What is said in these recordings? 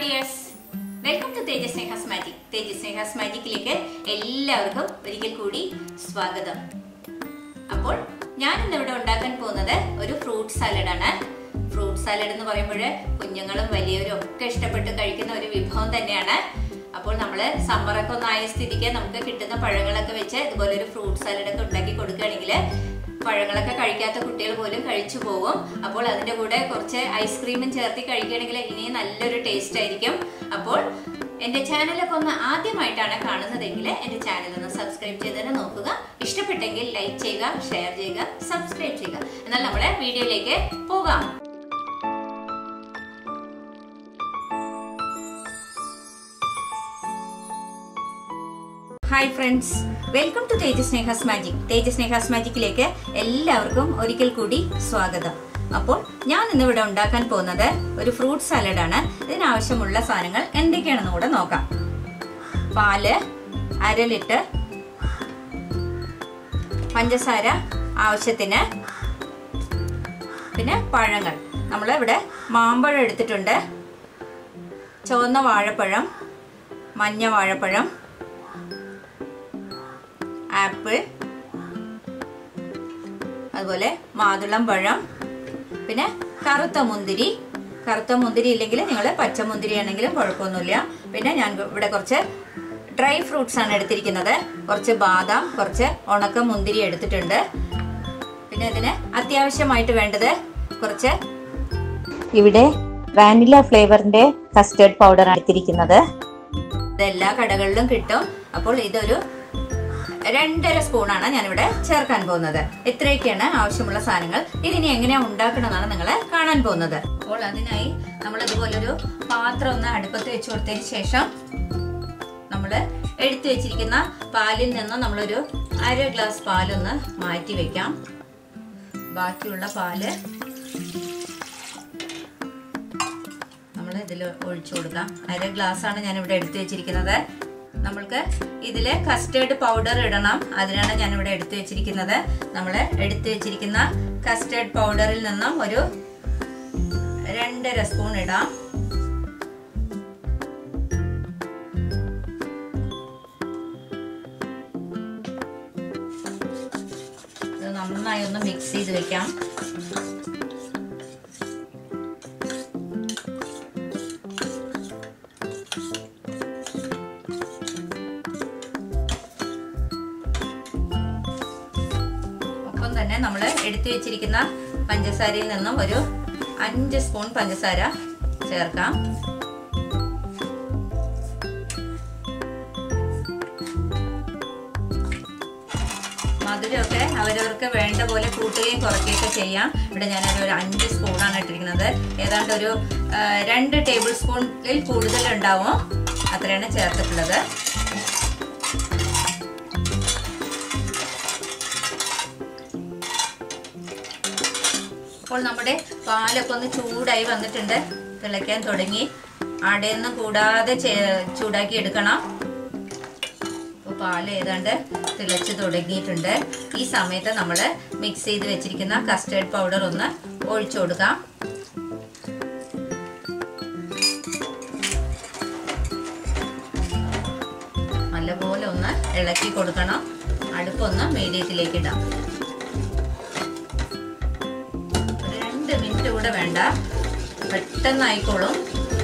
dears welcome to Tejas Snehas magic Tejas Snehas മാജിക്കിലേക്ക് എല്ലാവർക്കും ഒരിക്കൽ കൂടി സ്വാഗതം അപ്പോൾ ഞാൻ ഇന്നിവിടെ ഉണ്ടാക്കാൻ പോകുന്നത് ഒരു ഫ്രൂട്ട് സാലഡ് ആണ് ഫ്രൂട്ട് സാലഡ് എന്ന് പറയുമ്പോൾ കുഞ്ഞുങ്ങളും വലിയവരും ഒക്കെ ഇഷ്ടപ്പെട്ട് കഴിക്കുന്ന ഒരു വിഭവം തന്നെയാണ് അപ്പോൾ നമ്മൾ സമ്മറൊക്കെ ഒന്നായ സ്ഥിതിക്ക് നമുക്ക് കിട്ടുന്ന പഴങ്ങളൊക്കെ വെച്ച് ഇതുപോലെ ഒരു ഫ്രൂട്ട് സാലഡ് ഒക്കെ ഉണ്ടാക്കി കൊടുക്കുകയാണെങ്കിൽ പഴങ്ങളൊക്കെ കഴിക്കാത്ത കുട്ടികൾ പോലും കഴിച്ചു പോകും അപ്പോൾ അതിന്റെ കൂടെ കുറച്ച് ഐസ്ക്രീമും ചേർത്തി കഴിക്കുകയാണെങ്കിൽ ഇനിയും നല്ലൊരു ടേസ്റ്റ് ആയിരിക്കും അപ്പോൾ എന്റെ ചാനലൊക്കെ ഒന്ന് ആദ്യമായിട്ടാണ് കാണുന്നതെങ്കിൽ എന്റെ ചാനൽ ഒന്ന് സബ്സ്ക്രൈബ് ചെയ്ത് തന്നെ നോക്കുക ഇഷ്ടപ്പെട്ടെങ്കിൽ ലൈക്ക് ചെയ്യുക ഷെയർ ചെയ്യുക സബ്സ്ക്രൈബ് ചെയ്യുക എന്നാൽ നമ്മുടെ വീഡിയോയിലേക്ക് പോകാം hi friends welcome to Tejas Snehas magic Tejas Snehas മാജിക്കിലേക്ക് എല്ലാവർക്കും ഒരിക്കൽ കൂടി സ്വാഗതം അപ്പോൾ ഞാൻ ഇന്നിവിടെ ഉണ്ടാക്കാൻ പോകുന്നത് ഒരു ഫ്രൂട്ട് സാലഡാണ് ഇതിനാവശ്യമുള്ള സാധനങ്ങൾ എന്തൊക്കെയാണെന്ന് കൂടെ നോക്കാം പാല് അര ലിറ്റർ പഞ്ചസാര ആവശ്യത്തിന് പിന്നെ പഴങ്ങൾ നമ്മൾ ഇവിടെ മാമ്പഴം എടുത്തിട്ടുണ്ട് ചുവന്ന വാഴപ്പഴം മഞ്ഞ വാഴപ്പഴം ആപ്പിൾ അതുപോലെ മാതുളം പഴം പിന്നെ കറുത്ത മുന്തിരി കറുത്ത മുന്തിരി ഇല്ലെങ്കിൽ നിങ്ങൾ പച്ചമുന്തിരി ആണെങ്കിലും കുഴപ്പമൊന്നുമില്ല പിന്നെ ഞാൻ ഇവിടെ കുറച്ച് ഡ്രൈ ഫ്രൂട്ട്സ് ആണ് എടുത്തിരിക്കുന്നത് കുറച്ച് ബാദാം കുറച്ച് ഉണക്ക മുന്തിരി എടുത്തിട്ടുണ്ട് പിന്നെ ഇതിന് അത്യാവശ്യമായിട്ട് വേണ്ടത് കുറച്ച് ഇവിടെ വാനില ഫ്ലേവറിന്റെ കസ്റ്റേർഡ് പൗഡർ എടുത്തിരിക്കുന്നത് ഇത് എല്ലാ കടകളിലും കിട്ടും അപ്പോൾ ഇതൊരു രണ്ടര സ്പൂണാണ് ഞാനിവിടെ ചേർക്കാൻ പോകുന്നത് ഇത്രയൊക്കെയാണ് ആവശ്യമുള്ള സാധനങ്ങൾ ഇതിനി എങ്ങനെയാ ഉണ്ടാക്കണമെന്നാണ് നിങ്ങൾ കാണാൻ പോകുന്നത് അപ്പോൾ അതിനായി നമ്മൾ ഇതുപോലൊരു പാത്രം ഒന്ന് അടുപ്പത്ത് വെച്ച് കൊടുത്തതിന് ശേഷം നമ്മൾ എടുത്തു വെച്ചിരിക്കുന്ന പാലിൽ നിന്ന് നമ്മളൊരു അര ഗ്ലാസ് പാലൊന്ന് മാറ്റി വെക്കാം ബാക്കിയുള്ള പാല് നമ്മൾ ഇതിൽ ഒഴിച്ചു കൊടുക്കാം അര ഗ്ലാസ് ആണ് ഞാൻ ഇവിടെ എടുത്തു വെച്ചിരിക്കുന്നത് നമ്മൾക്ക് ഇതിൽ കസ്റ്റേർഡ് പൗഡർ ഇടണം അതിനാണ് ഞാൻ ഇവിടെ എടുത്തു വെച്ചിരിക്കുന്നത് നമ്മൾ എടുത്തു വെച്ചിരിക്കുന്ന കസ്റ്റേർഡ് പൗഡറിൽ നിന്നും ഒരു രണ്ടര സ്പൂൺ ഇടാം ഇത് നന്നായി ഒന്ന് മിക്സ് ചെയ്ത് വെക്കാം ഒപ്പം തന്നെ നമ്മൾ എടുത്തു വെച്ചിരിക്കുന്ന പഞ്ചസാരയിൽ നിന്നും ഒരു അഞ്ച് സ്പൂൺ പഞ്ചസാര ചേർക്കാം മധുരമൊക്കെ അവരവർക്ക് വേണ്ട പോലെ കൂട്ടുകയും കുറയ്ക്കുകയൊക്കെ ചെയ്യാം ഇവിടെ ഞാനൊരു ഒരു അഞ്ച് സ്പൂണാണ് ഇട്ടിരിക്കുന്നത് ഏതാണ്ട് ഒരു രണ്ട് ടേബിൾ സ്പൂണിൽ കൂടുതൽ ഉണ്ടാവും അത്രയാണ് ചേർത്തിട്ടുള്ളത് അപ്പോൾ നമ്മുടെ പാലൊക്കെ ഒന്ന് ചൂടായി വന്നിട്ടുണ്ട് തിളയ്ക്കാൻ തുടങ്ങി അടയൊന്നും കൂടാതെ ചൂടാക്കി എടുക്കണം അപ്പോൾ പാൽ ഏതാണ്ട് തിളച്ച് തുടങ്ങിയിട്ടുണ്ട് ഈ സമയത്ത് നമ്മൾ മിക്സ് ചെയ്ത് വെച്ചിരിക്കുന്ന കസ്റ്റേർഡ് പൗഡർ ഒന്ന് ഒഴിച്ചു കൊടുക്കാം നല്ലപോലെ ഒന്ന് ഇളക്കി കൊടുക്കണം അടുപ്പൊന്ന് മീഡിയത്തിലേക്ക് ഇടാം രണ്ട് മിനിറ്റ് കൂടെ വേണ്ട പെട്ടെന്ന് ആയിക്കോളും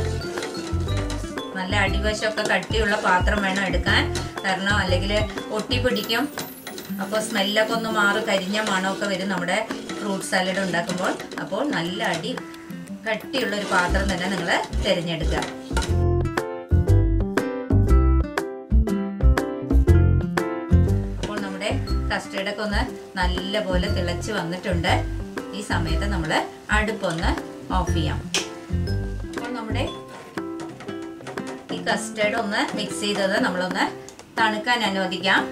നല്ല അടിവശമൊക്കെ കട്ടിയുള്ള പാത്രം വേണം എടുക്കാൻ കാരണം അല്ലെങ്കിൽ ഒട്ടിപ്പിടിക്കും അപ്പോൾ സ്മെല്ലൊക്കെ ഒന്ന് മാറി കരിഞ്ഞ മണമൊക്കെ വരും നമ്മുടെ ഫ്രൂട്ട് സാലഡ് ഉണ്ടാക്കുമ്പോൾ അപ്പോൾ നല്ല അടി കട്ടിയുള്ള ഒരു പാത്രം തന്നെ നിങ്ങൾ തിരഞ്ഞെടുക്കുക അപ്പോൾ നമ്മുടെ കസ്റ്റേർഡൊക്കെ ഒന്ന് നല്ലപോലെ തിളച്ച് വന്നിട്ടുണ്ട് ഈ സമയത്ത് നമ്മൾ അടുപ്പൊന്ന് ഓഫ് ചെയ്യാം അപ്പോൾ നമ്മുടെ ഈ കസ്റ്റേർഡ് ഒന്ന് മിക്സ് ചെയ്തത് നമ്മളൊന്ന് തണുക്കാൻ അനുവദിക്കാം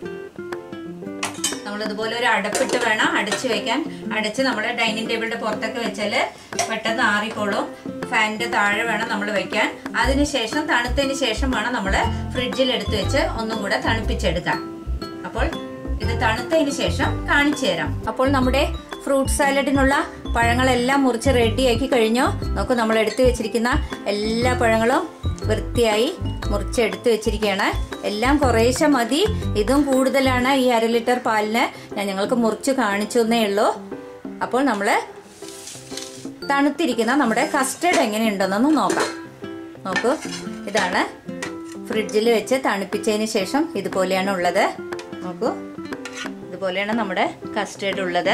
നമ്മൾ ഇതുപോലെ ഒരു അടപ്പിട്ട് വേണം അടച്ചു വെക്കാൻ അടച്ച് നമ്മൾ ഡൈനിങ് ടേബിളിന്റെ പുറത്തൊക്കെ വെച്ചാൽ പെട്ടെന്ന് ആറിക്കോളും ഫാനിന്റെ താഴെ വേണം നമ്മൾ വെക്കാൻ അതിനുശേഷം തണുത്തതിന് ശേഷം വേണം നമ്മൾ ഫ്രിഡ്ജിൽ എടുത്ത് വെച്ച് ഒന്നും കൂടെ തണുപ്പിച്ചെടുക്കാൻ അപ്പോൾ ഇത് തണുത്തതിന് ശേഷം കാണിച്ചു തരാം അപ്പോൾ നമ്മുടെ ഫ്രൂട്ട് സാലഡിനുള്ള പഴങ്ങളെല്ലാം മുറിച്ച് റെഡിയാക്കി കഴിഞ്ഞു നോക്കൂ നമ്മൾ എടുത്തു വെച്ചിരിക്കുന്ന എല്ലാ പഴങ്ങളും വൃത്തിയായി മുറിച്ചെടുത്ത് വെച്ചിരിക്കുകയാണ് എല്ലാം കുറേശ്ശെ മതി ഇതും കൂടുതലാണ് ഈ അര ലിറ്റർ പാലിന് ഞാൻ നിങ്ങൾക്ക് മുറിച്ച് കാണിച്ചു എന്നേ ഉള്ളൂ അപ്പോൾ നമ്മൾ തണുത്തിരിക്കുന്ന നമ്മുടെ കസ്റ്റർഡ് എങ്ങനെയുണ്ടെന്നൊന്ന് നോക്കാം നോക്കൂ ഇതാണ് ഫ്രിഡ്ജിൽ വെച്ച് തണുപ്പിച്ചതിന് ശേഷം ഇതുപോലെയാണ് ഉള്ളത് നോക്കൂ ഇതുപോലെയാണ് നമ്മുടെ കസ്റ്റേർഡ് ഉള്ളത്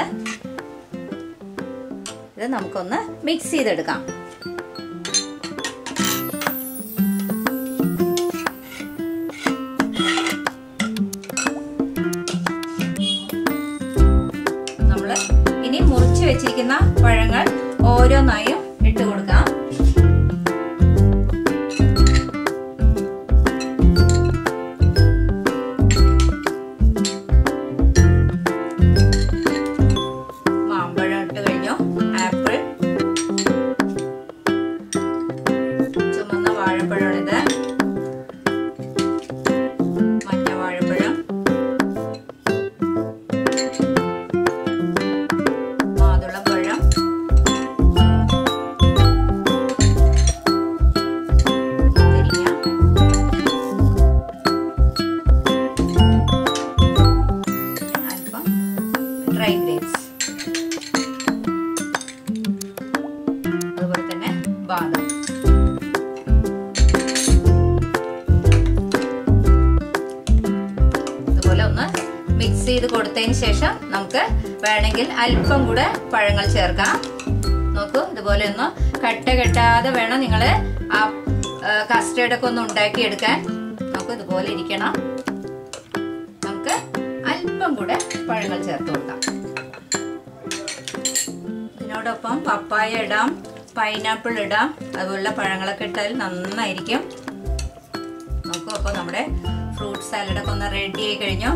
ഇത് നമുക്കൊന്ന് മിക്സ് ചെയ്തെടുക്കാം നമ്മൾ ഇനി മുറിച്ച് വെച്ചിരിക്കുന്ന പഴങ്ങൾ ഓരോന്നായും ഇട്ട് കൊടുക്കാം മാമ്പഴം ഇട്ട് കഴിഞ്ഞു ആപ്പിൾ ചുമന്ന വാഴപ്പഴമാണിത് മഞ്ഞ വാഴപ്പഴം മാതുളപ്പഴം മുന്തിരിങ്ങ അല്പം ഡ്രൈ ഗ്രേപ്സ് അതുപോലെ തന്നെ ബാദം ഇതുപോലെ ഒന്ന് മിക്സ് ചെയ്ത് കൊടുത്തതിന് ശേഷം നമുക്ക് വേണമെങ്കിൽ അല്പം കൂടെ പഴങ്ങൾ ചേർക്കാം നോക്കൂ ഇതുപോലെ ഒന്ന് കട്ട കെട്ടാതെ വേണം നിങ്ങൾ ആ കസ്റ്റേർഡ് ഒക്കെ ഒന്ന് ഉണ്ടാക്കിയെടുക്കാൻ നോക്കൂ ഇതുപോലെ ഇരിക്കണം നമുക്ക് അല്പം കൂടെ പഴങ്ങൾ ചേർത്ത് കൊടുക്കാം ഇതിനോടൊപ്പം പപ്പായ ഇടാം പൈനാപ്പിൾ ഇടാം അതുപോലുള്ള പഴങ്ങളൊക്കെ ഇട്ടാൽ നന്നായിരിക്കും നോക്കൂ അപ്പോൾ നമ്മുടെ ഫ്രൂട്ട് സാലഡൊക്കെ ഒന്ന് റെഡി ആയി കഴിഞ്ഞു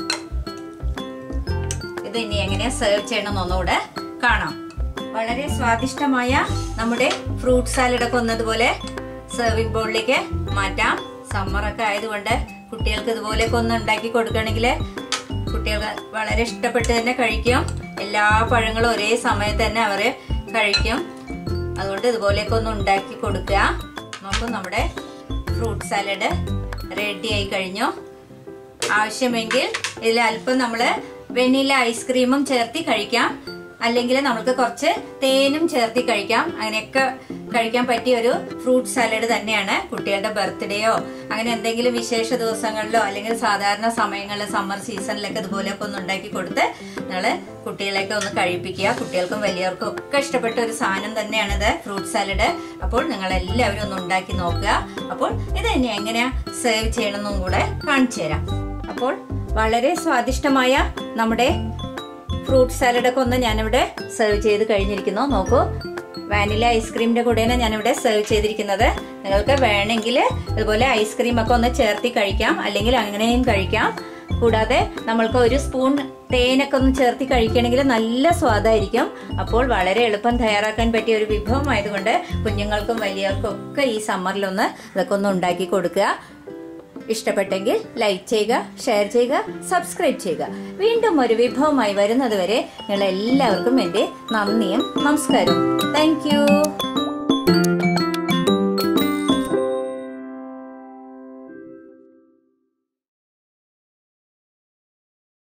ഇത് ഇനി എങ്ങനെ സെർവ് ചെയ്യണം ഒന്നുകൂടെ കാണാം വളരെ സ്വാദിഷ്ടമായ നമ്മുടെ ഫ്രൂട്ട് സാലഡൊക്കെ ഒന്നതുപോലെ സെർവിംഗ് ബോളിലേക്ക് മാറ്റാം സമ്മറൊക്കെ ആയതുകൊണ്ട് കുട്ടികൾക്ക് ഇതുപോലെയൊക്കെ ഒന്ന് ഉണ്ടാക്കി കൊടുക്കണമെങ്കിൽ കുട്ടികൾക്ക് വളരെ ഇഷ്ടപ്പെട്ട് തന്നെ കഴിക്കും എല്ലാ പഴങ്ങളും ഒരേ സമയത്ത് തന്നെ അവർ കഴിക്കും അതുകൊണ്ട് ഇതുപോലെയൊക്കെ ഒന്ന് ഉണ്ടാക്കി കൊടുക്കുക നോക്കൂ നമ്മുടെ ഫ്രൂട്ട് സാലഡ് റെഡി ആയി കഴിഞ്ഞു ആവശ്യമെങ്കിൽ ഇതിൽ അല്പം നമ്മൾ വെനില ഐസ്ക്രീമും ചേർത്തി കഴിക്കാം അല്ലെങ്കിൽ നമുക്ക് കുറച്ച് തേനും ചേർത്തി കഴിക്കാം അങ്ങനെയൊക്കെ കഴിക്കാൻ പറ്റിയ ഒരു ഫ്രൂട്ട് സാലഡ് തന്നെയാണ് കുട്ടികളുടെ ബർത്ത്ഡേയോ അങ്ങനെ എന്തെങ്കിലും വിശേഷ ദിവസങ്ങളിലോ അല്ലെങ്കിൽ സാധാരണ സമയങ്ങളിൽ സമ്മർ സീസണിലൊക്കെ ഇതുപോലെയൊക്കെ ഒന്ന് ഉണ്ടാക്കി കൊടുത്ത് നിങ്ങൾ കുട്ടികളെയൊക്കെ ഒന്ന് കഴിപ്പിക്കുക കുട്ടികൾക്കും വലിയവർക്കും ഒക്കെ ഇഷ്ടപ്പെട്ട ഒരു സാധനം തന്നെയാണിത് ഫ്രൂട്ട് സാലഡ് അപ്പോൾ നിങ്ങൾ എല്ലാവരും ഒന്ന് ഉണ്ടാക്കി നോക്കുക അപ്പോൾ ഇത് ഇനി എങ്ങനെയാ സേവ് ചെയ്യണമെന്നും കൂടെ കാണിച്ചു തരാം അപ്പോൾ വളരെ സ്വാദിഷ്ടമായ നമ്മുടെ ഫ്രൂട്ട് സാലഡ് ഒക്കെ ഒന്ന് ഞാനിവിടെ സെർവ് ചെയ്ത് കഴിഞ്ഞിരിക്കുന്നു നോക്കൂ വാനില ഐസ്ക്രീമിന്റെ കൂടെയാണ് ഞാനിവിടെ സെർവ് ചെയ്തിരിക്കുന്നത് നിങ്ങൾക്ക് വേണമെങ്കിൽ ഇതുപോലെ ഐസ്ക്രീം ഒക്കെ ഒന്ന് ചേർത്തി കഴിക്കാം അല്ലെങ്കിൽ അങ്ങനെയും കഴിക്കാം കൂടാതെ നമ്മൾക്ക് ഒരു സ്പൂൺ തേനൊക്കെ ഒന്ന് ചേർത്തി കഴിക്കണമെങ്കിൽ നല്ല സ്വാദായിരിക്കും അപ്പോൾ വളരെ എളുപ്പം തയ്യാറാക്കാൻ പറ്റിയ ഒരു വിഭവമായതുകൊണ്ട് കുഞ്ഞുങ്ങൾക്കും വലിയവർക്കും ഒക്കെ ഈ സമ്മറിലൊന്ന് ഇതൊക്കെ ഒന്ന് ഉണ്ടാക്കി കൊടുക്കുക ഇഷ്ടപ്പെട്ടെങ്കിൽ ലൈക്ക് ചെയ്യുക ഷെയർ ചെയ്യുക സബ്സ്ക്രൈബ് ചെയ്യുക വീണ്ടും ഒരു വിഭവമായി വരുന്നത് വരെ നിങ്ങൾ എല്ലാവർക്കും എൻ്റെ നന്ദിയും നമസ്കാരവും താങ്ക്